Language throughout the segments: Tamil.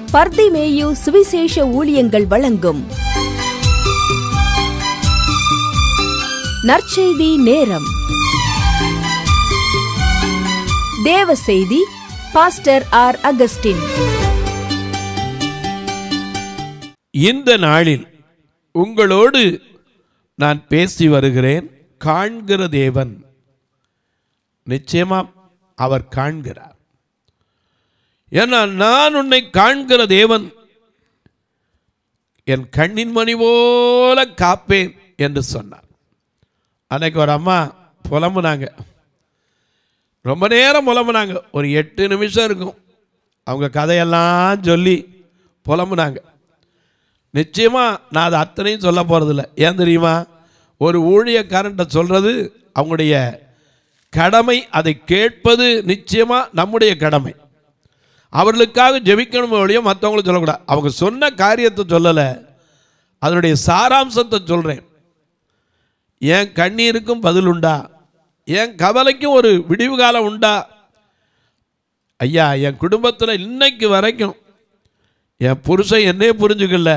பர்திமேயு சுவிசேஷ ஊழியங்கள் வழங்கும் நற்செய்தி நேரம் தேவ செய்தி பாஸ்டர் ஆர் அகஸ்டின் இந்த நாளில் உங்களோடு நான் பேசி வருகிறேன் காண்கிற தேவன் நிச்சயமா அவர் காண்கிறார் ஏன்னா நான் உன்னை காண்கிற தேவன் என் கண்ணின் மணி போல காப்பேன் என்று சொன்னார் அன்னைக்கு ஒரு அம்மா புலம்புனாங்க ரொம்ப நேரம் புலம்புனாங்க ஒரு எட்டு நிமிஷம் இருக்கும் அவங்க கதையெல்லாம் சொல்லி புலம்புனாங்க நிச்சயமாக நான் அதை அத்தனையும் சொல்ல போகிறதில்ல ஏன் தெரியுமா ஒரு ஊழியக்காரன்ட்ட சொல்கிறது அவங்களுடைய கடமை அதை கேட்பது நிச்சயமாக நம்முடைய கடமை அவர்களுக்காக ஜெபிக்கணும் ஒழிய மற்றவங்களும் சொல்லக்கூடாது அவங்க சொன்ன காரியத்தை சொல்லலை அதனுடைய சாராம்சத்தை சொல்கிறேன் என் கண்ணீருக்கும் பதில் உண்டா என் கவலைக்கும் ஒரு விடிவு காலம் உண்டா ஐயா என் குடும்பத்தில் இன்னைக்கு வரைக்கும் என் புருஷன் என்னையே புரிஞ்சுக்கல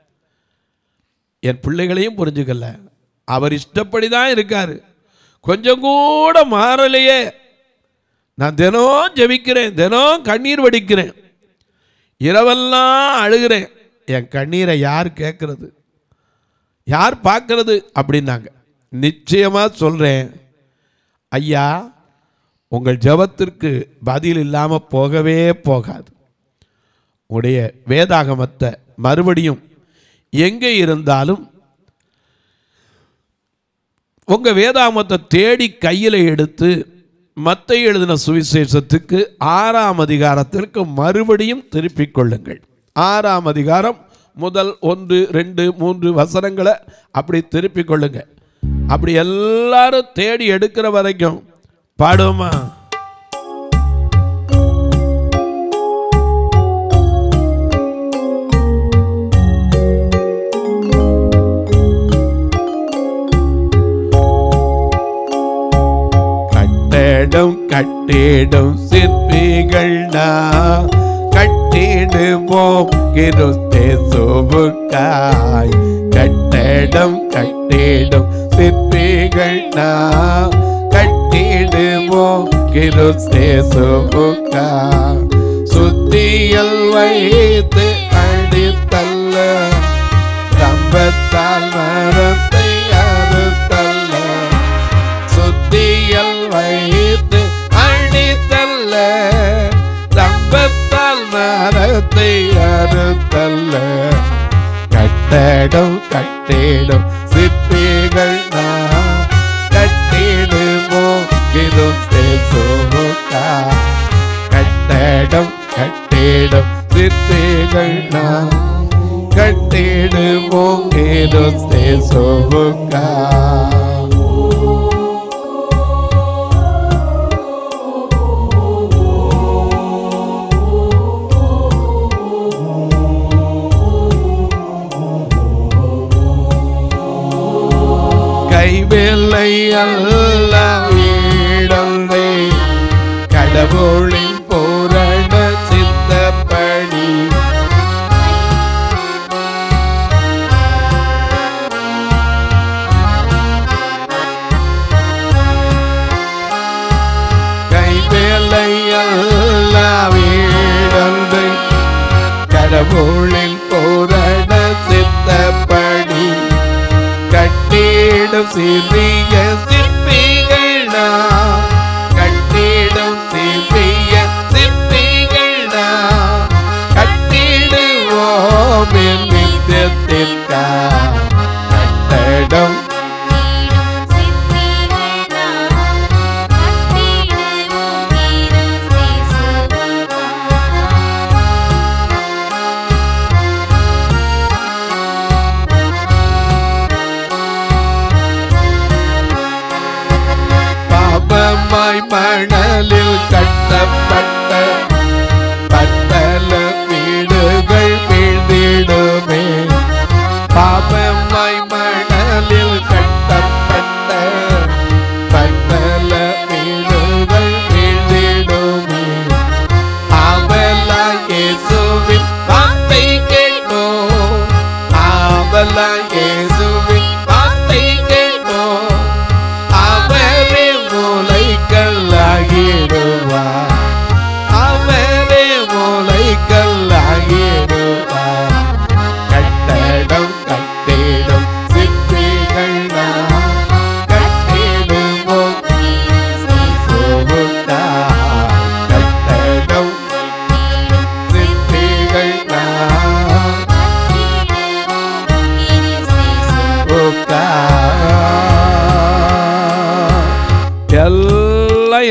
என் பிள்ளைகளையும் புரிஞ்சுக்கல அவர் இஷ்டப்படி தான் இருக்காரு கொஞ்சம் கூட மாறலையே நான் தினம் ஜெபிக்கிறேன் தினம் கண்ணீர் வடிக்கிறேன் இரவெல்லாம் அழுகிறேன் என் கண்ணீரை யார் கேட்கறது யார் பார்க்கறது அப்படின்னாங்க நிச்சயமாக சொல்கிறேன் ஐயா உங்கள் ஜெபத்திற்கு பதில் இல்லாமல் போகவே போகாது உடைய வேதாகமத்தை மறுபடியும் எங்கே இருந்தாலும் உங்கள் வேதாகமத்தை தேடி கையில் எடுத்து மத்தை எழுதின சுவிசேஷத்துக்கு ஆறாம் அதிகாரத்திற்கு மறுபடியும் திருப்பிக் கொள்ளுங்கள் ஆறாம் அதிகாரம் முதல் ஒன்று ரெண்டு மூன்று வசனங்களை அப்படி திருப்பிக் கொள்ளுங்க அப்படி எல்லாரும் தேடி எடுக்கிற வரைக்கும் பாடுமா கட்டடம் கட்டிடும் சிற்பிகள் நான் கட்டிடுவோம் கிருத்தேசுவுக்காய் கட்டடம் கட்டிடும் சிற்பிகள் நான் கட்டிடுவோம் கிருத்தேசுவுக்காய் சுத்தியல் வைத்து அடித்தல்ல ரம்பத்தால் மரத்தை அறுத்தல்ல சுத்தியல் வைத்து அடித்தல்ல தம்பத்தால் மரத்தை அறுத்தல்ல கட்டடம் கட்டிடும் சிற்பிகள் நாம் கட்டிடுவோம் கிருத்தேசுவுக்கா கட்டடம் கட்டிடும் சிற்பிகள் நாம் கட்டிடுவோம் கிருத்தேசுவுக்கா கைவேலை அல்ல வீடந்தை கடவுளின் பூரண சித்தப்படி கைவேலை அல்ல வீடந்தை கடவுளின் பூரண சித்தப்படி கட்டிடும் சிறிய சிற்பிகள் நாம் கட்டிடும் சிறிய சிற்பிகள் நாம் கட்டிடுவோம் என் நித்தியத்திற்கா கட்டடம்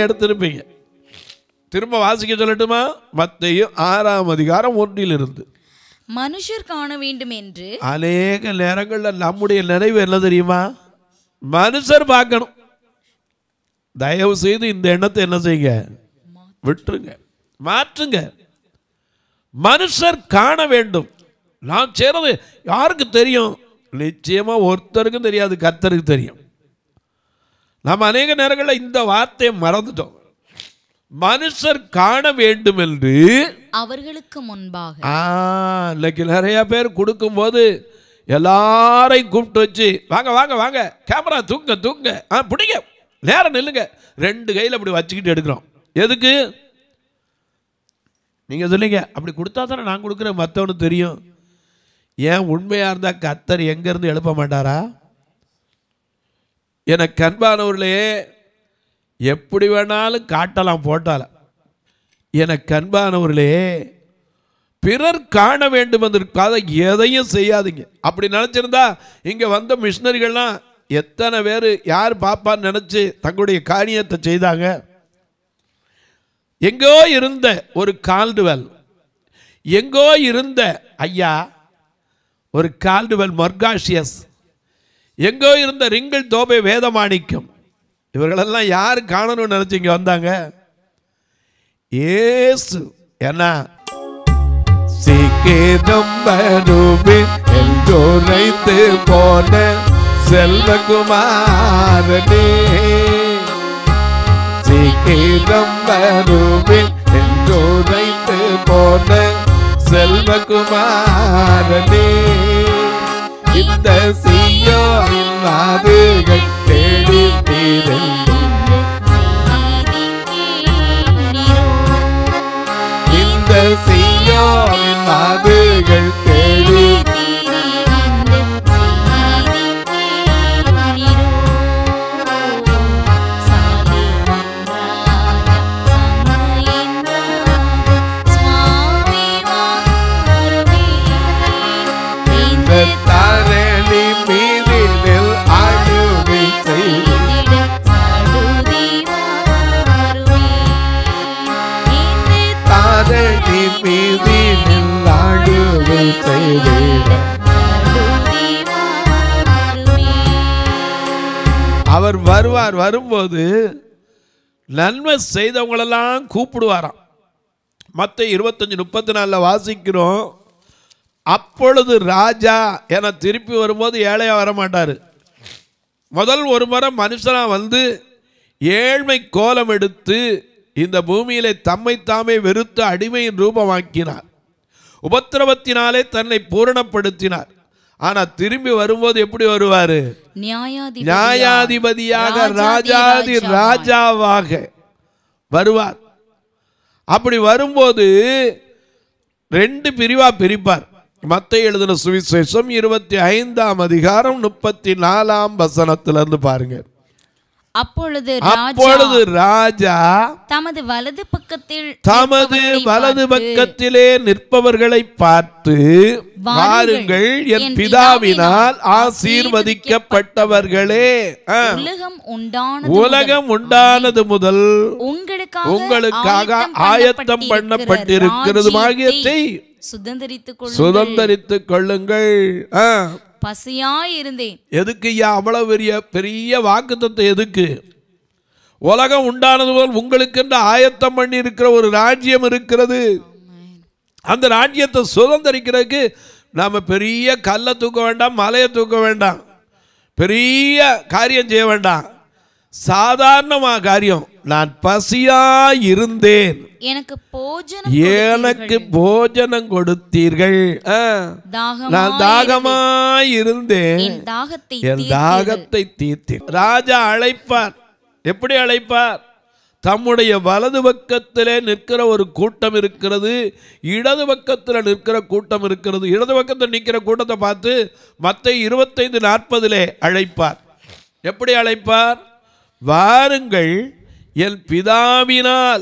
எடுத்திருப்பீங்க திரும்ப வாசிக்க சொல்லட்டுமா மத்தையும் ஆறாம் அதிகாரம் ஒன்றிலிருந்து மனுஷர் காண வேண்டும் என்று அநேக நேரங்களில் நம்முடைய நிறைவு என்ன தெரியுமா மனுஷர் பார்க்கணும் தயவு செய்து இந்த எண்ணத்தை என்ன செய்யுங்க விட்டுருங்க மாற்றுங்க மனுஷர் காண வேண்டும் நான் செய்றது யாருக்கு தெரியும் நிச்சயமா ஒருத்தருக்கும் தெரியாது கர்த்தருக்கு தெரியும் நம்ம அநேக நேரங்களில் இந்த வார்த்தையை மறந்துட்டோம் மனுஷர் காண வேண்டும் என்று அவர்களுக்கு முன்பாக ஆ இன்னைக்கு நிறைய பேர் கொடுக்கும்போது எல்லாரையும் கூப்பிட்டு வச்சு வாங்க வாங்க வாங்க கேமரா தூங்க தூங்க ஆ பிடிங்க நேரம் நில்லுங்க ரெண்டு கையில் அப்படி வச்சுக்கிட்டு எடுக்கிறோம் எதுக்கு நீங்கள் சொல்லுங்க அப்படி கொடுத்தா தானே நான் கொடுக்குறேன் மற்றவனுக்கு தெரியும் ஏன் உண்மையாக இருந்தால் கத்தர் எங்கேருந்து எழுப்ப மாட்டாரா எனக்கு அன்பானவர்களே எப்படி வேணாலும் காட்டலாம் போட்டாலாம் எனக்கு அன்பானவர்களே பிறர் காண வேண்டும் என்பதற்காக எதையும் செய்யாதீங்க அப்படி நினச்சிருந்தா இங்கே வந்த மிஷினரிகள்லாம் எத்தனை பேர் யார் பாப்பான்னு நினச்சி தங்களுடைய காரியத்தை செய்தாங்க எங்கோ இருந்த ஒரு கால்டுவெல் எங்கோ இருந்த ஐயா ஒரு கால்டுவெல் மொர்காஷியஸ் எங்கோ இருந்த ரிங்கிள் தோபை வேதமாணிக்கம் இவர்களெல்லாம் யார் காணணும்னு நினச்சி இங்கே வந்தாங்க ஏசு என்ன சீக்கிரம் வருவேன் என்றுரைத்து போன செல்வகுமாரனே சீக்கிரம் வருவேன் என்றுரைத்து போன செல்வகுமாரனே இந்த சீயோவின் வாதுகள் தேடி தீரெல்லாம் இந்த சீயோவின் வாதுகள் தேடி இந்த தாரணி மீதில் ஆளுகை செய்து தாரணி மீதில் ஆளுகை செய்திட அவர் வருவார் வரும்போது நன்மை செய்தவங்களெல்லாம் கூப்பிடுவாராம் மற்ற இருபத்தஞ்சு முப்பத்தி நாலில் வாசிக்கிறோம் அப்பொழுது ராஜா என திருப்பி வரும்போது ஏழையா வர மாட்டார் முதல் ஒரு முறை மனுஷனா வந்து ஏழ்மை கோலம் எடுத்து இந்த பூமியிலே தம்மை தாமே வெறுத்து அடிமையின் ரூபமாக்கினார் உபத்திரவத்தினாலே தன்னை பூரணப்படுத்தினார் ஆனா திரும்பி வரும்போது எப்படி வருவாரு நியாயாதிபதியாக ராஜாதி ராஜாவாக வருவார் அப்படி வரும்போது ரெண்டு பிரிவா பிரிப்பார் மத்த எழுதின சுவிசேஷம் இருபத்தி ஐந்தாம் அதிகாரம் முப்பத்தி நாலாம் வசனத்திலிருந்து பாருங்க அப்பொழுது ராஜா அப்பொழுது ராஜா தமது வலது பக்கத்தில் தமது நிற்பவர்களை வலது பார்த்து, பக்கத்திலே நிற்பவர்களை பார்த்து வாருங்கள் என் பிதாவினால் ஆசீர்வதிக்கப்பட்டவர்களே ஆ. உலகம் உண்டான உலகம் உண்டானது முதல் உங்களுக்காக உங்களுக்காக ஆயத்தம் பண்ணப்பட்டிருக்கிறது மாகியத்தை சுதந்திரித்துக் கொள்ளுங்கள் சுதந்தரித்துக் கொள்ளுங்கள் ஆ. பசியாய் இருந்தேன் எதுக்கு ஐயா அவ்வளவு பெரிய பெரிய வாக்குத்தத்தை எதுக்கு உலகம் உண்டானது போல் உங்களுக்கென்று ஆயத்தம் பண்ணி இருக்கிற ஒரு ராஜ்யம் இருக்கிறது அந்த ராஜ்யத்தை சுதந்திரிக்கிறதுக்கு நாம் பெரிய கல்லை தூக்க வேண்டாம் மலையை தூக்க வேண்டாம் பெரிய காரியம் செய்ய வேண்டாம் சாதாரணமாக காரியம் நான் பசியா இருந்தேன் எனக்கு போஜனம் எனக்கு போஜனம் கொடுத்தீர்கள் ஆ. தாகமாய் நான் தாகமாய் இருந்தேன் என் தாகத்தை என் தீர்த்தீர்கள். தாகத்தை தீர்த்தேன் ராஜா அழைப்பார் எப்படி அழைப்பார் தம்முடைய வலது பக்கத்திலே நிற்கிற ஒரு கூட்டம் இருக்கிறது இடது பக்கத்தில் நிற்கிற கூட்டம் இருக்கிறது இடது பக்கத்தில் நிற்கிற கூட்டத்தை பார்த்து மற்ற இருபத்தைந்து நாற்பதிலே அழைப்பார் எப்படி அழைப்பார் வாருங்கள் என் பிதாவினால்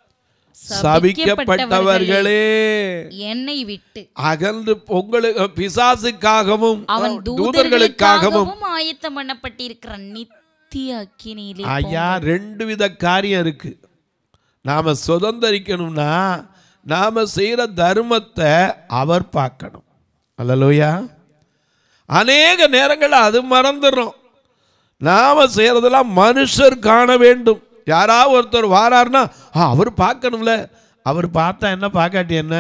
சபிக்கப்பட்டவர்களே என்னை விட்டு அகன்று உங்களுக்கு பிசாசுக்காகவும் அவன் தூதர்களுக்காகவும் தூதர்களுக்காகவும் ஆயத்தம் பண்ணப்பட்டிருக்கிற நித்திய நித்திய அக்கினியிலே ஐயா ரெண்டு வித காரியம் இருக்கு நாம சுதந்திரிக்கணும்னா நாம செய்யற தர்மத்தை அவர் பார்க்கணும் அல்லலோயா அநேக நேரங்கள் அது மறந்துடுறோம் நாம செய்யறதெல்லாம் மனுஷர் காண வேண்டும் யாராவது ஒருத்தர் வாராருன்னா ஆ, அவர் பார்க்கணும்ல அவர் பார்த்தா என்ன பார்க்காட்டி என்ன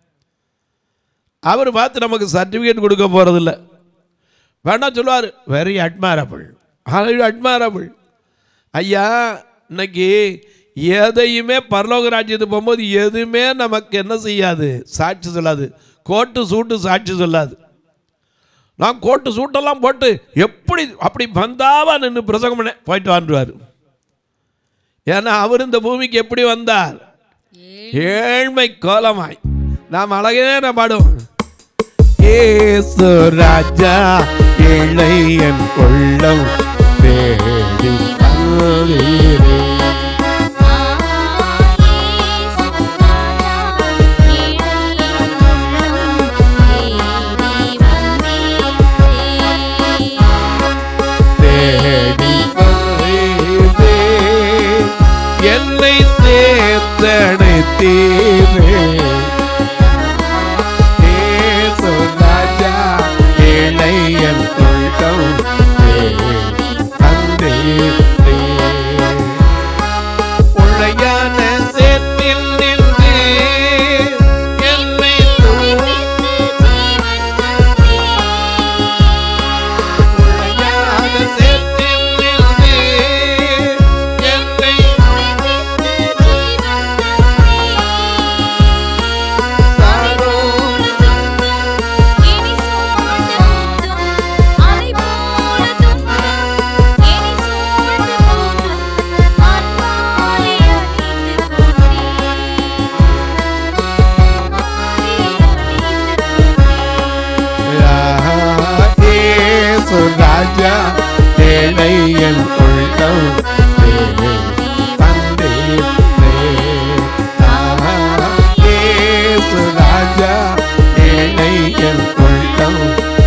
அவர் பார்த்து நமக்கு சர்டிஃபிகேட் கொடுக்க போறதில்ல வேணா சொல்லுவார் வெரி அட்மாரபிள் அட்மாரபிள் ஐயா இன்னைக்கு எதையுமே பரலோக ராஜ்யத்துக்கு போகும்போது எதுவுமே நமக்கு என்ன செய்யாது சாட்சி சொல்லாது கோட்டு சூட்டு சாட்சி சொல்லாது நான் கோட்டு சூட்டெல்லாம் போட்டு எப்படி அப்படி பந்தாவா நின்று பிரசங்கம் பண்ண போயிட்டு வாண்டுவார் ஏன்னா அவர் இந்த பூமிக்கு எப்படி வந்தார் ஏழ்மை கோலமாய் நாம் அழகே நான் பாடுவோம் ஏசு ராஜா ஏழை என் கொள்ளம் தேடி வந்தீரே. தேடி வந்தீரே. என்னை தேர்ந்தெடுத்தீரே ஏசு ராஜா ஏழை என் கொள்ளம் தேடி வந்தீரே. உழையான சேற்றில் நின்று என்னை உழையான சேற்றில் நின்று என்னை சாரோடு ஏசு ராஜா ஏழை என் உள்ளம் ஏசு ராஜா ஏழை என் உள்ளம்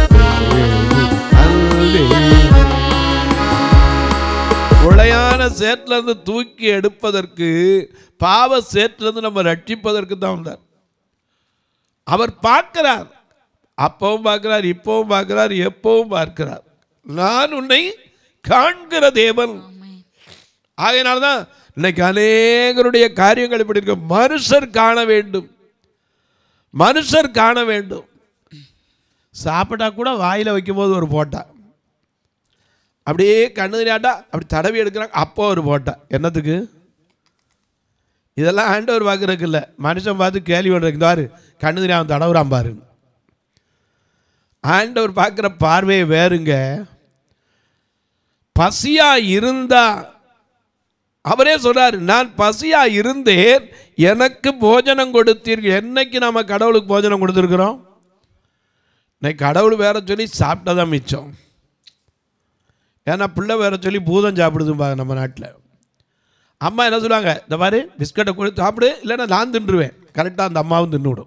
உளையான சேற்றிலிருந்து இருந்து தூக்கி எடுப்பதற்கு பாவ சேற்றிலிருந்து நம்ம ரட்சிப்பதற்கு தான் வந்தார் அவர் பார்க்கிறார் அப்பவும் பார்க்கிறார் இப்பவும் பார்க்கிறார் எப்பவும் பார்க்கிறார் நான் உன்னை காண்கிற தேவன் ஆகையினால தான் இன்னைக்கு அநேகருடைய காரியங்கள் இப்படி இருக்கு மனுஷர் காண வேண்டும் மனுஷர் காண வேண்டும் சாப்பிட்டா கூட வாயில் வைக்கும்போது ஒரு போட்டா அப்படியே கண்ணு தெரியாட்டா அப்படி தடவி எடுக்கிறாங்க அப்போ ஒரு போட்டா என்னத்துக்கு இதெல்லாம் ஆண்டவர் பார்க்குறதுக்கு இல்லை மனுஷன் பார்த்து கேள்வி பண்ணுறதுக்கு இந்த பாரு கண்ணு தெரியாம தடவுறான் பாரு ஆண்டவர் பார்க்குற பார்வையை வேறுங்க பசியா இருந்தா அவரே சொல்றாரு நான் பசியா இருந்தேன் எனக்கு போஜனம் கொடுத்தீர்கள் என்னைக்கு நாம கடவுளுக்கு போஜனம் கொடுத்துருக்குறோம் இன்னைக்கு கடவுள் வேற சொல்லி சாப்பிட்டதான் மிச்சம் ஏன்னா பிள்ளை வேற சொல்லி பூதம் சாப்பிடுதும்பாங்க நம்ம நாட்டில் அம்மா என்ன சொல்லுவாங்க இந்த மாதிரி பிஸ்கட்டை கொடுத்து சாப்பிடு இல்லைன்னா நான் தின்றுவேன் கரெக்டாக அந்த அம்மாவும் தின்னுவிடும்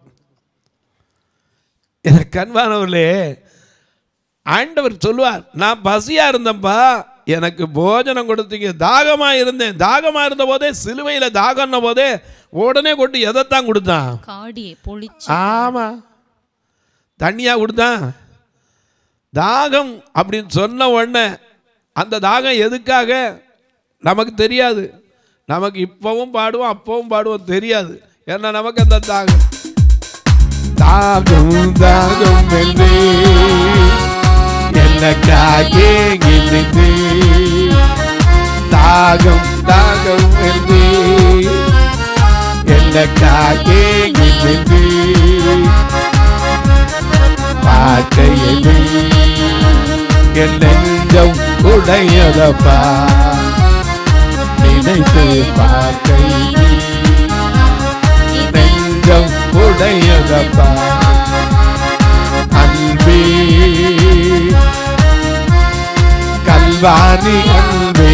எனக்கு கண்பானவர்களே ஆண்டவர் சொல்லுவார் நான் பசியாக இருந்தேன்ப்பா எனக்கு போஜனம் கொடுத்தீங்க தாகமாக இருந்தேன் தாகமாக இருந்த போதே சிலுவையில் தாகம்ன போதே உடனே கொண்டு எதைத்தான் கொடுத்தான் காடியை பொழிச்சு ஆமாம் தண்ணியாக கொடுத்தான் தாகம் அப்படின்னு சொன்ன உடனே அந்த தாகம் எதுக்காக நமக்கு தெரியாது நமக்கு இப்பவும் பாடுவோம் அப்பவும் பாடுவோம் தெரியாது ஏன்னா நமக்கு அந்த தாகம் தாகம் தாகம் என்று எனக்காக இருந்து தாகம் தாகம் என்று எனக்காக இருந்து பார்க்கையில் என் நெஞ்சம் உடையதப்பா நினைத்து பார்க்கையில் நெஞ்சம் உடையதப்பா அன்பே கல்வாரி அன்பே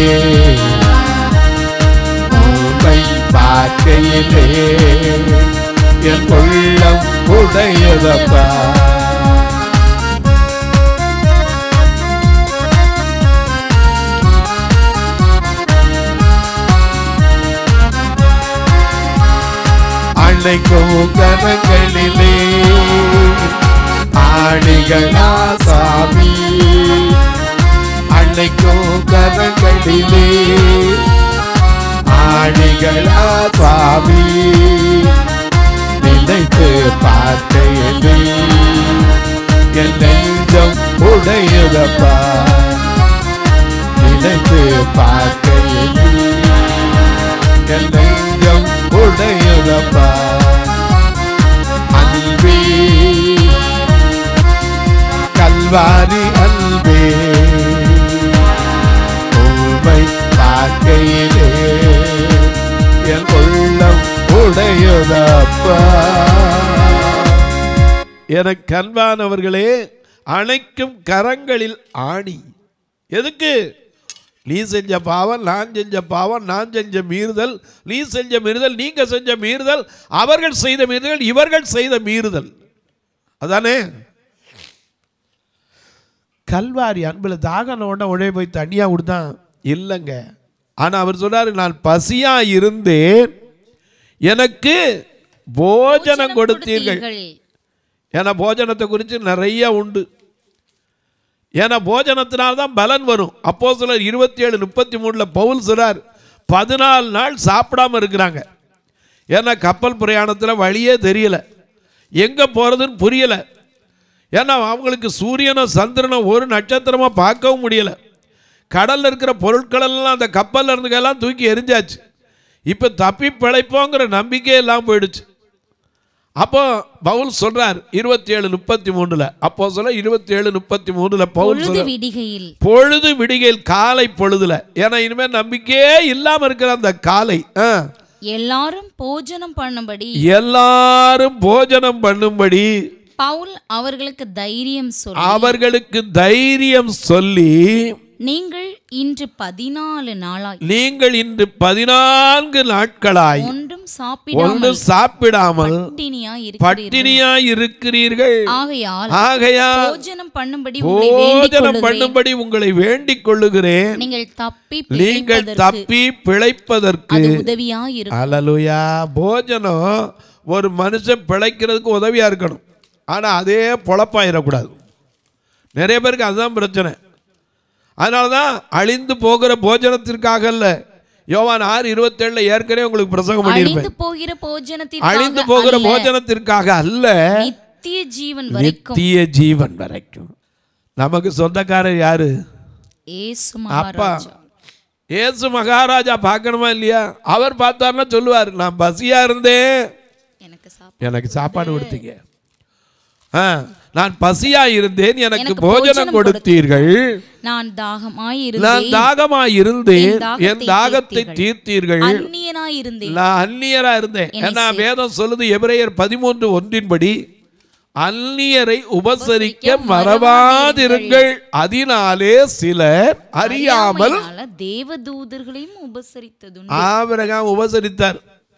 உன்னை பார்க்கையிலே என் உள்ளம் உடையதப்பா அன்னைக்கும் கரங்களிலே ஆணிகளா சாமி அன்னைக்கும் கரங்களிலே ஆணிகளா சுவாமி நினைத்து பார்க்கையிலே என் நெஞ்சம் உடையுதப்பா நினைத்து பார்க்கையிலே என் நெஞ்சம் உடையுதப்பா அன்பே கல்வாரி அன்பே உண்மை பார்க்கையிலே என் உள்ளம் உடையுதப்பா எனக்கு அன்பானவர்களே அணைக்கும் கரங்களில் ஆணி எதுக்கு நீ செஞ்ச பாவம் நான் செஞ்ச பாவம் நான் செஞ்ச மீறுதல் நீ செஞ்ச மீறுதல் நீங்க செஞ்ச மீறுதல் அவர்கள் செய்த மீறுதல் இவர்கள் செய்த மீறுதல் அதானே கல்வாரி அன்பில் தாகம் உடனே உடனே போய் தண்ணியா கொடுத்தான் இல்லைங்க ஆனா அவர் சொல்றாரு நான் பசியா இருந்தேன் எனக்கு போஜனம் கொடுத்தீர்கள் ஏன்னா போஜனத்தை குறித்து நிறைய உண்டு ஏன்னா போஜனத்தினால்தான் பலன் வரும் அப்போ சிலர் இருபத்தி ஏழு முப்பத்தி மூணில் பவுல் சொல்றார் பதினாலு நாள் சாப்பிடாம இருக்கிறாங்க ஏன்னா கப்பல் பிரயாணத்தில் வழியே தெரியல எங்கே போகிறதுன்னு புரியலை ஏன்னா அவங்களுக்கு சூரியனோ சந்திரனோ ஒரு நட்சத்திரமாக பார்க்கவும் முடியலை கடலில் இருக்கிற பொருட்களெல்லாம் அந்த கப்பலில் இருந்துக்கெல்லாம் தூக்கி எரிஞ்சாச்சு இப்போ தப்பி பிழைப்போங்கிற நம்பிக்கை எல்லாம் போயிடுச்சு அப்போ பவுல் சொல்றார் இருபத்தி ஏழு முப்பத்தி மூணுல அப்போ சொல்ல இருபத்தி ஏழு முப்பத்தி மூணுல பவுல் பொழுது சொல்ற விடிகையில் பொழுது விடிகையில் காலை பொழுதுல ஏன்னா இனிமே நம்பிக்கையே இல்லாம இருக்கிற அந்த காலை ஆ, எல்லாரும் போஜனம் பண்ணும்படி எல்லாரும் போஜனம் பண்ணும்படி பவுல் அவர்களுக்கு தைரியம் சொல்லி அவர்களுக்கு தைரியம் சொல்லி நீங்கள் இன்று பதினாலு நாளாய் நீங்கள் இன்று பதினான்கு நாட்களாய் ஒன்றும் ஒன்றும் சாப்பிடாமல் சாப்பிடாமல் பட்டினியா இருக்கிறீர்கள் பட்டினியாய் இருக்கிறீர்கள் ஆகையால் ஆகையால் போஜனம் பண்ணும்படி உங்களை வேண்டிக் போஜனம் கொள்ளுகிறேன். பண்ணும்படி உங்களை வேண்டிக் கொள்ளுகிறேன் நீங்கள் தப்பி நீங்கள் பிழைப்பதற்கு தப்பி பிழைப்பதற்கு அது உதவியா இருக்கும் அலலுயா போஜனம் ஒரு மனுஷன் பிழைக்கிறதுக்கு உதவியா இருக்கணும் ஆனா அதே பொழப்பாயிடக்கூடாது நிறைய பேருக்கு அதுதான் பிரச்சனை அதனால தான் அழிந்து போகிற போஜனத்திற்காக அல்ல யோவான் ஆறு இருபத்தேழுல ஏற்கனவே உங்களுக்கு பிரசங்கம் பண்ணியிருப்பேன் அழிந்து போகிற போஜனத்திற்காக அழிந்து போகிற அல்ல, போஜனத்திற்காக அல்ல நித்திய ஜீவன் வரைக்கும் நித்திய ஜீவன் வரைக்கும் நமக்கு சொந்தக்காரர் யாரு ஏசு அப்பா மகாராஜா ஏசு மகாராஜா பார்க்கணுமா இல்லையா அவர் பார்த்தாருன்னா சொல்லுவார் நான் பசியா இருந்தேன் எனக்கு சாப்பிட எனக்கு சாப்பாடு கொடுத்தீங்க ஆ, நான் பசியா இருந்தேன் எனக்கு எனக்கு போஜனம் போஜனம் கொடுத்தீர்கள் நான் தாகமாய் நான் இருந்தேன் தாகமா இருந்தேன் என் என் தாகத்தை தாகத்தை தீர்த்தீர்கள். தீர்த்தீர்கள் அந்நியனாய் இருந்தேன் நான் அந்நியரா இருந்தேன் என்னை ஏன்னா சே- வேதம் சொல்லுது எபிரேயர் பதிமூன்று ஒன்றின்படி அந்நியரை உபசரிக்க உபசரிக்க மறவாதிருங்கள் அதனாலே சிலர் அறியாமல் அறியாமையினால தேவதூதர்களையும் உபசரித்ததுண்டு ஆபிரகாம் உபசரித்தார்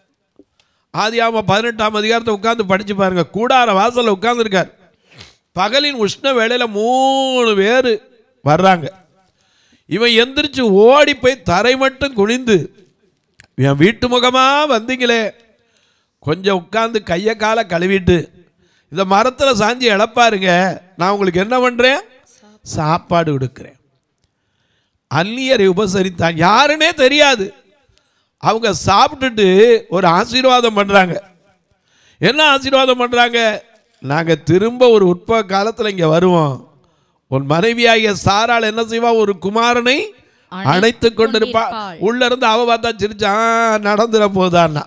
ஆதியாம பதினெட்டாம் அதிகாரத்தை உட்கார்ந்து படிச்சு பாருங்க கூடார வாசல்ல உட்கார்ந்துருக்கார் பகலின் உஷ்ண வேளையில மூணு பேர் வர்றாங்க இவன் எந்திரிச்சு ஓடி போய் தரை மட்டும் குனிந்து என் வீட்டு முகமா வந்தீங்களே கொஞ்சம் உட்கார்ந்து கையை காலை கழுவிட்டு இந்த மரத்தில் சாஞ்சி இழப்பாருங்க நான் உங்களுக்கு என்ன பண்ணுறேன் சாப்பாடு கொடுக்குறேன் அந்நியரை உபசரித்தான் யாருன்னே தெரியாது அவங்க சாப்பிட்டுட்டு ஒரு ஆசீர்வாதம் பண்ணுறாங்க என்ன ஆசீர்வாதம் பண்ணுறாங்க நாங்கள் திரும்ப ஒரு உட்ப காலத்தில் இங்கே வருவோம் உன் மனைவியாகிய சாராள் என்ன செய்வா ஒரு குமாரனை அணைத்து கொண்டிருப்பா கொண்டிருப்பாள். உள்ள இருந்து அவ பார்த்தா சிரிச்சான் நடந்துட போதான்னா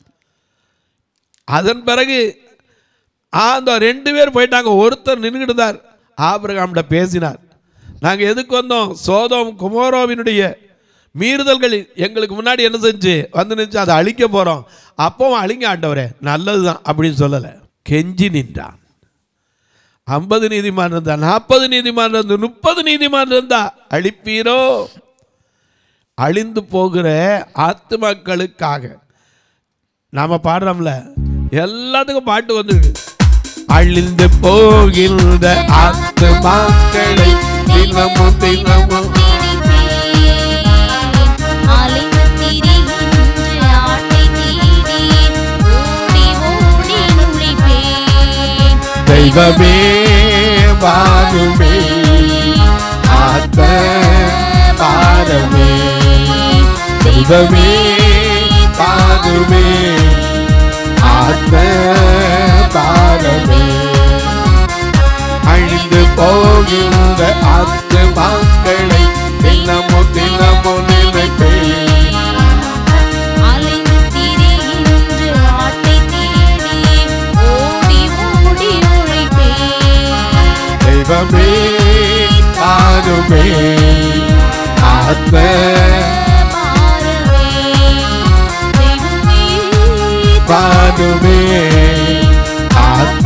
அதன் பிறகு ஆ, அந்த ரெண்டு பேர் போயிட்டாங்க ஒருத்தர் நின்றுக்கிட்டுதார் ஆபிரகாம்கிட்ட பேசினார் நாங்கள் எதுக்கு வந்தோம் சோதோம் குமோரோவினுடைய மீறுதல்கள் எங்களுக்கு முன்னாடி என்ன செஞ்சு வந்து நின்று அதை அழிக்க போகிறோம் அப்பவும் அழிங்க ஆண்டவரே நல்லது தான் அப்படின்னு சொல்லலை கெஞ்சி நின்றான் ஐம்பது நீதிமான் இருந்தா நாற்பது நீதிமான் இருந்தா முப்பது நீதிமான் இருந்தா அழிப்பீரோ அழிந்து போகிற ஆத்துமாக்களுக்காக நாம பாடுறோம்ல எல்லாத்துக்கும் பாட்டு வந்துருக்கு அழிந்து போகின்ற ஆத்துமாக்களை தினமும் தினமும் அலைந்து திரிகின்ற ஆட்டை தேடி ஓடி தெய்வமே வாருமே ஆத்ம பாரமே தெய்வமே பாருமே ஆத்ம பாரமே அழிந்து போகின்ற ஆத்மாக்களை தினமும் தினமும் நினைப்பேன் அலைந்து திரிகின்ற ஆட்டை தேடி ஓடி ஓடி உழைப்பேன் தெய்வமே பாருமே ஆத்ம பாரமே தெய்வமே பாருமே ஆத்ம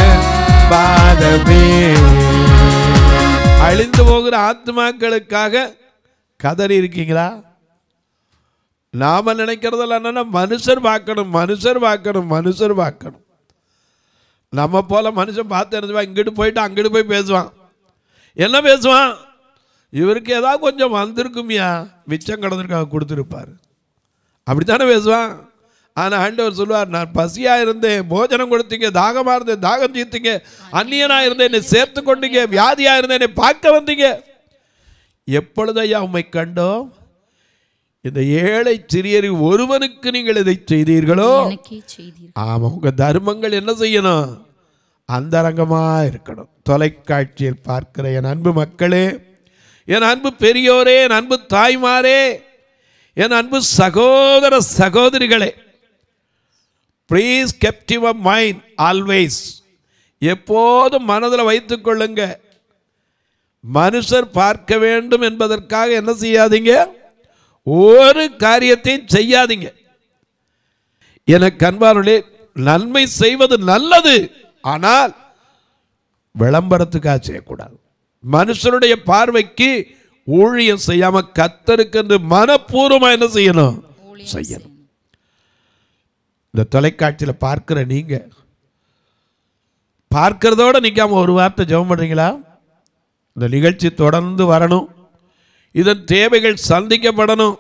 பாரமே அழிந்து போகிற ஆத்மாக்களுக்காக கதறி இருக்கீங்களா நாம நினைக்கிறதெல்லாம் என்னன்னா மனுஷர் பார்க்கணும் மனுஷர் பார்க்கணும் மனுஷர் பார்க்கணும் நம்ம போல மனுஷன் பார்த்து இருந்துவான் இங்கிட்டு போயிட்டு அங்கிட்டு போய் பேசுவான் என்ன பேசுவான் இவருக்கு ஏதாவது கொஞ்சம் வந்திருக்குமியா மிச்சம் கிடந்திருக்காங்க கொடுத்துருப்பாரு அப்படித்தானே பேசுவான் ஆனால் ஆண்டவர் சொல்லுவார் நான் பசியாக இருந்தேன் போஜனம் கொடுத்தீங்க தாகமாக இருந்தேன் தாகம் தீர்த்தீங்க அந்நியனாக இருந்தேன் என்னை சேர்த்து கொண்டீங்க வியாதியாக இருந்தேன் என்னை பார்க்க வந்தீங்க எப்பொழுது ஐயா உம்மை கண்டோம் இந்த ஏழை சிறியரில் ஒருவனுக்கு நீங்கள் இதை செய்தீர்களோ எனக்கே செய்தீர் ஆமாம் உங்கள் தர்மங்கள் என்ன செய்யணும் அந்தரங்கமாக இருக்கணும் தொலைக்காட்சியில் பார்க்கிற என் அன்பு மக்களே என் அன்பு பெரியோரே என் அன்பு தாய்மாரே என் அன்பு சகோதர சகோதரிகளே please kept your mind always எப்போதும் மனதில் வைத்துக் கொள்ளுங்க மனுஷர் பார்க்க வேண்டும் என்பதற்காக என்ன செய்யாதீங்க ஒரு காரியத்தையும் செய்யாதீங்க எனக்கு அன்பார்களே நன்மை செய்வது நல்லது ஆனால் விளம்பரத்துக்காக செய்யக்கூடாது மனுஷனுடைய பார்வைக்கு ஊழியம் செய்யாம கத்தருக்கென்று மனப்பூர்வமா என்ன செய்யணும் செய்யணும் இந்த தொலைக்காட்சியில் பார்க்கிற நீங்க பார்க்கிறதோட நிற்காம ஒரு வார்த்தை ஜெபம் பண்றீங்களா இந்த நிகழ்ச்சி தொடர்ந்து வரணும் இதன் தேவைகள் சந்திக்கப்படணும்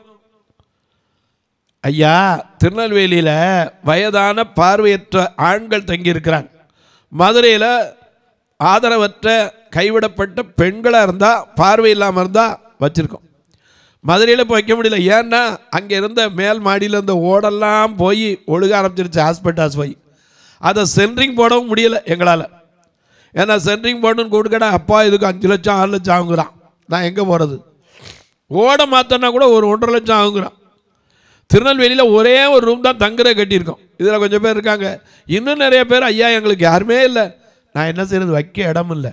ஐயா திருநெல்வேலியில் வயதான பார்வையற்ற ஆண்கள் தங்கியிருக்கிறாங்க மதுரையில் ஆதரவற்ற கைவிடப்பட்ட பெண்களாக இருந்தால் பார்வை இல்லாமல் இருந்தால் வச்சுருக்கோம் மதுரையில் இப்போ வைக்க முடியல ஏன்னா அங்கே இருந்த மேல் மாடியில் இருந்த ஓடெல்லாம் போய் ஒழுக ஆரம்பிச்சிருச்சு ஹாஸ்பிட்டல்ஸ் போய் அதை சென்ட்ரிங் போடவும் முடியல எங்களால் ஏன்னா சென்ட்ரிங் போடணும்னு கொடுக்கடா அப்பா இதுக்கு அஞ்சு லட்சம் ஆறு லட்சம் ஆகுங்கிறான் நான் எங்கே போகிறது ஓட மாற்றினா கூட ஒரு ஒன்றரை லட்சம் ஆகுங்கிறான் திருநெல்வேலியில் ஒரே ஒரு ரூம் தான் தங்குற கட்டியிருக்கோம் இதில் கொஞ்சம் பேர் இருக்காங்க இன்னும் நிறைய பேர் ஐயா எங்களுக்கு யாருமே இல்லை நான் என்ன செய்யறது வைக்க இடம் இல்லை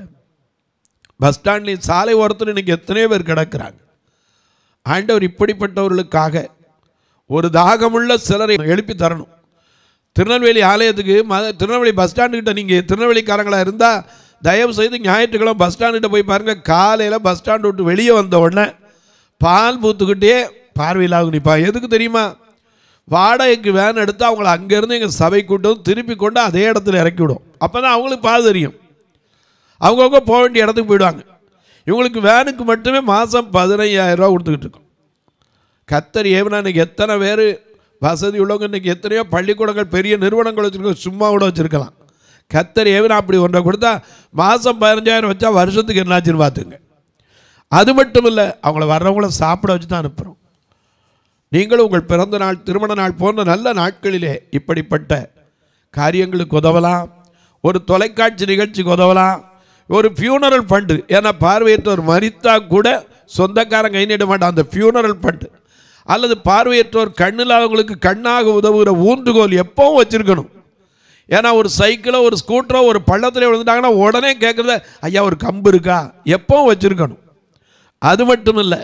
பஸ் ஸ்டாண்ட்லேயும் சாலை ஓரத்தில் இன்னைக்கு எத்தனையோ பேர் கிடக்கிறாங்க ஆண்டவர் இப்படிப்பட்டவர்களுக்காக ஒரு தாகமுள்ள சிலரை எழுப்பி தரணும் திருநெல்வேலி ஆலயத்துக்கு ம திருநெல்வேலி பஸ் ஸ்டாண்டுக்கிட்ட நீங்கள் திருநெல்வேலிக்காரங்களாக இருந்தால் தயவு செய்து ஞாயிற்றுக்கிழமை பஸ் ஸ்டாண்டுக்கிட்ட போய் பாருங்கள் காலையில் பஸ் ஸ்டாண்டு விட்டு வெளியே வந்த உடனே பால் பூத்துக்கிட்டே பார்வையிலாக நிற்பா எதுக்கு தெரியுமா வாடகைக்கு வேன் எடுத்து அவங்கள அங்கேருந்து எங்கள் சபை கூட்டம் திருப்பி கொண்டு அதே இடத்துல இறக்கி விடும் அப்போ தான் அவங்களுக்கு பால் தெரியும் அவங்கவுங்க போக வேண்டிய இடத்துக்கு போயிடுவாங்க இவங்களுக்கு வேனுக்கு மட்டுமே மாதம் பதினையாயிரம் ரூபா கொடுத்துக்கிட்டு இருக்கோம் கத்தர் ஏவனா இன்னைக்கு எத்தனை பேர் வசதி உள்ளவங்க இன்னைக்கு எத்தனையோ பள்ளிக்கூடங்கள் பெரிய நிறுவனங்கள் வச்சுருக்கோம் சும்மா கூட வச்சுருக்கலாம் கத்தர் ஏவனா அப்படி ஒன்றை கொடுத்தா மாதம் பதினஞ்சாயிரம் வச்சா வருஷத்துக்கு என்னாச்சுன்னு பார்த்துங்க அது மட்டும் இல்லை அவங்கள வர்றவங்கள சாப்பிட வச்சு தான் அனுப்புகிறோம் நீங்களும் உங்கள் பிறந்த நாள் திருமண நாள் போன்ற நல்ல நாட்களிலே இப்படிப்பட்ட காரியங்களுக்கு உதவலாம் ஒரு தொலைக்காட்சி நிகழ்ச்சிக்கு உதவலாம் ஒரு ஃபியூனரல் ஃபண்டு ஏன்னா பார்வையற்றவர் மறித்தா கூட சொந்தக்காரன் கை நீட்ட மாட்டான் அந்த ஃபியூனரல் ஃபண்டு அல்லது பார்வையற்றோர் கண்ணில்லாதவங்களுக்கு கண்ணாக உதவுகிற ஊன்றுகோல் எப்பவும் வச்சுருக்கணும் ஏன்னா ஒரு சைக்கிளோ ஒரு ஸ்கூட்டரோ ஒரு பள்ளத்தில் விழுந்துட்டாங்கன்னா உடனே கேட்குறத ஐயா ஒரு கம்பு இருக்கா எப்பவும் வச்சுருக்கணும் அது மட்டும் இல்லை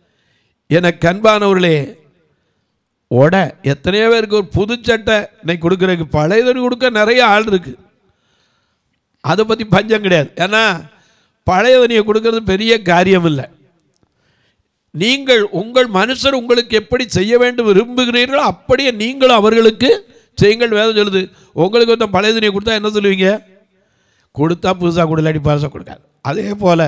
எனக்கு அன்பானவர்களே உட எத்தனையோ பேருக்கு ஒரு புது சட்டை இன்னைக்கு கொடுக்குறதுக்கு பழைய துணி கொடுக்க நிறைய ஆள் இருக்குது அதை பற்றி பஞ்சம் கிடையாது ஏன்னா பழைய துணியை கொடுக்கறது பெரிய காரியம் இல்லை நீங்கள் உங்கள் மனுஷர் உங்களுக்கு எப்படி செய்ய வேண்டும் விரும்புகிறீர்களோ அப்படியே நீங்களும் அவர்களுக்கு செய்யுங்கள் வேதம் சொல்லுது உங்களுக்கு ஒருத்தன் பழைய துணியை கொடுத்தா என்ன சொல்லுவீங்க கொடுத்தா புதுசாக கொடுலாடி பழசாக கொடுக்காது அதே போல்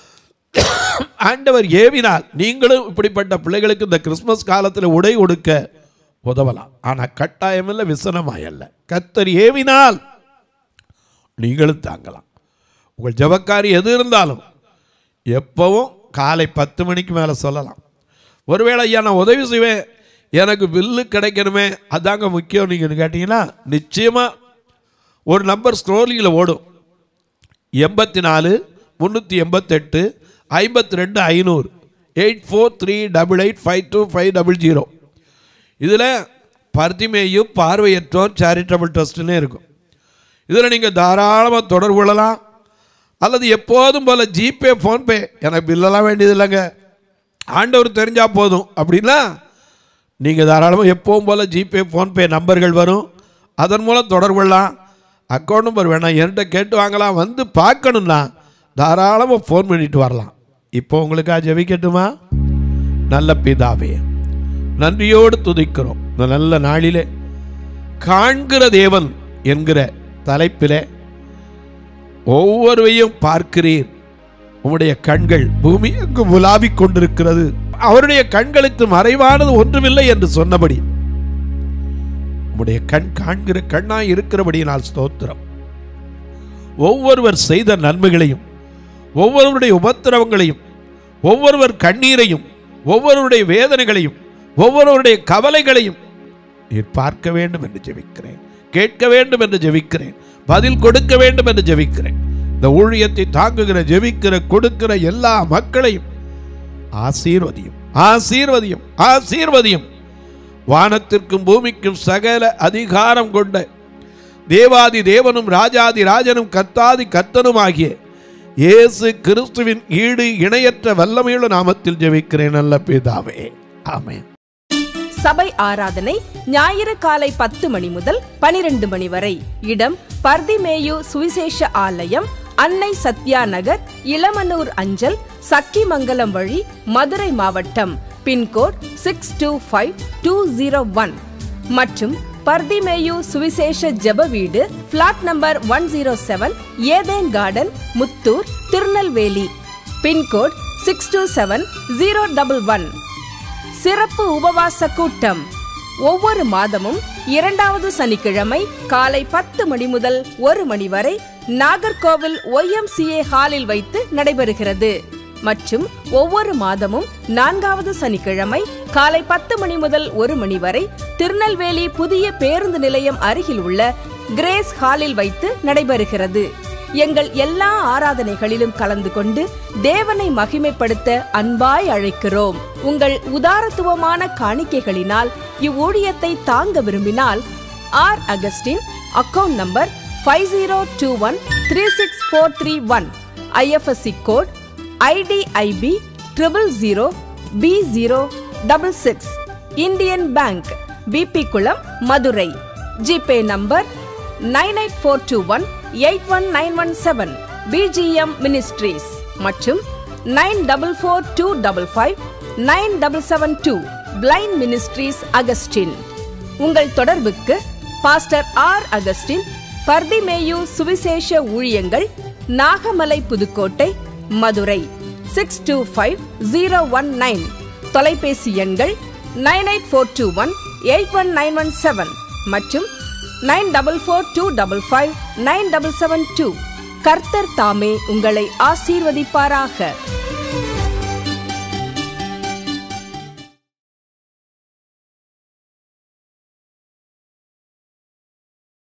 ஆண்டவர் ஏவினால் நீங்களும் இப்படிப்பட்ட பிள்ளைகளுக்கு இந்த கிறிஸ்மஸ் காலத்தில் உடை கொடுக்க உதவலாம் ஆனால் கட்டாயமில்லை விசனமாயல்ல கத்தர் ஏவினால் நீங்களும் தாங்கலாம் உங்கள் ஜபக்காரி எது இருந்தாலும் எப்பவும் காலை பத்து மணிக்கு மேலே சொல்லலாம் ஒருவேளை ஐயா நான் உதவி செய்வேன் எனக்கு பில்லு கிடைக்கணுமே அதாங்க முக்கியம் நீங்கள் கேட்டிங்கன்னா நிச்சயமாக ஒரு நம்பர் ஸ்க்ரோலிங்கில் ஓடும் எண்பத்தி நாலு முந்நூற்றி எண்பத்தெட்டு ஐம்பத்தி ரெண்டு ஐநூறு eight four three double eight five two five double zero இதில் பர்த்திமேயும் பார்வையற்றோர் சேரிட்டபிள் ட்ரஸ்ட்டுன்னு இருக்கும் இதில் நீங்கள் தாராளமாக தொடர்பு கொள்ளலாம் அல்லது எப்போதும் போல் ஜிபே ஃபோன்பே எனக்கு பில்லெல்லாம் வேண்டியது இல்லைங்க ஆண்டவர் தெரிஞ்சால் போதும் அப்படின்னா நீங்கள் தாராளமாக எப்பவும் போல் ஜிபே ஃபோன்பே நம்பர்கள் வரும் அதன் மூலம் தொடர்பு கொள்ளலாம் அக்கௌண்ட் நம்பர் வேணாம் என்கிட்ட கேட்டு வாங்கலாம் வந்து பார்க்கணுன்னா தாராளமாக ஃபோன் பண்ணிட்டு வரலாம் இப்போ உங்களுக்காக ஜெபிக்கட்டுமா நல்ல பிதாவே நன்றியோடு துதிக்கிறோம் இந்த நல்ல நாளிலே காண்கிற தேவன் என்கிற தலைப்பிலே ஒவ்வொருவையும் பார்க்கிறீர் உம்முடைய கண்கள் பூமி எங்கு உலாவிக் கொண்டிருக்கிறது அவருடைய கண்களுக்கு மறைவானது ஒன்றுமில்லை என்று சொன்னபடி உம்முடைய கண் காண்கிற கண்ணாய் இருக்கிறபடியினால் ஸ்தோத்திரம் ஒவ்வொருவர் செய்த நன்மைகளையும் ஒவ்வொருவருடைய உபத்திரவங்களையும் ஒவ்வொருவர் கண்ணீரையும் ஒவ்வொருவருடைய வேதனைகளையும் ஒவ்வொருவருடைய கவலைகளையும் நீர் பார்க்க வேண்டும் என்று ஜெபிக்கிறேன் கேட்க வேண்டும் என்று ஜெபிக்கிறேன் பதில் கொடுக்க வேண்டும் என்று ஜெபிக்கிறேன் இந்த ஊழியத்தை தாங்குகிற ஜெபிக்கிற கொடுக்கிற எல்லா மக்களையும் ஆசீர்வதியும் ஆசீர்வதியும் ஆசீர்வதியும் வானத்திற்கும் பூமிக்கும் சகல அதிகாரம் கொண்ட தேவாதி தேவனும் ராஜாதி ராஜனும் கத்தாதி கத்தனுமாகிய இயேசு கிறிஸ்துவின் ஈடு இணையற்ற வல்லமையுள்ள நாமத்தில் ஜெபிக்கிறேன் நல்ல பிதாவே ஆமென் சபை ஆராதனை ஞாயிறு காலை பத்து மணி முதல் பனிரெண்டு மணி வரை இடம் பர்திமேயு சுவிசேஷ ஆலயம் அன்னை சத்யா நகர் இளமனூர் அஞ்சல் சக்கிமங்கலம் வழி மதுரை மாவட்டம் pin code six two five two zero one மற்றும் பர்திமேயு சுவிசேஷ ஜெப வீடு plot number one zero seven Eden garden Muthur Tirunelveli pin code six two seven zero double one சிறப்பு உபவாச கூட்டம் ஒவ்வொரு மாதமும் இரண்டாவது சனிக்கிழமை காலை பத்து மணி முதல் ஒரு மணி வரை நாகர்கோவில் ஒய்எம்சிஏ ஹாலில் வைத்து நடைபெறுகிறது மற்றும் ஒவ்வொரு மாதமும் நான்காவது சனிக்கிழமை காலை பத்து மணி முதல் ஒரு மணி வரை திருநெல்வேலி புதிய பேருந்து நிலையம் அருகில் உள்ள கிரேஸ் ஹாலில் வைத்து நடைபெறுகிறது எங்கள் எல்லா ஆராதனைகளிலும் கலந்து கொண்டு தேவனை மகிமைப்படுத்த அன்பாய் அழைக்கிறோம் உங்கள் உதாரத்துவமான காணிக்கைகளினால் இவ்வூழியத்தை தாங்க விரும்பினால் R Augustin account number five zero two one three six four three one IFSC code IDIB triple zero B zero double six Indian bank Bibikulam Madurai GPay number nine eight four two one eight one nine one seven BGM ministries மற்றும் nine double four two double five nine double seven two blind ministries Augustin உங்கள் தொடர்புக்கு பாஸ்டர் ஆர் அகஸ்டின் பர்திமேயு சுவிசேஷ ஊழியங்கள் Nagamalai Pudukkottai Madurai six two five zero one nine தொலைபேசி எண்கள் nine eight four two one eight one nine one seven மற்றும் nine double four two double five nine double seven two கர்த்தர் தாமே உங்களை ஆசீர்வதிப்பாராக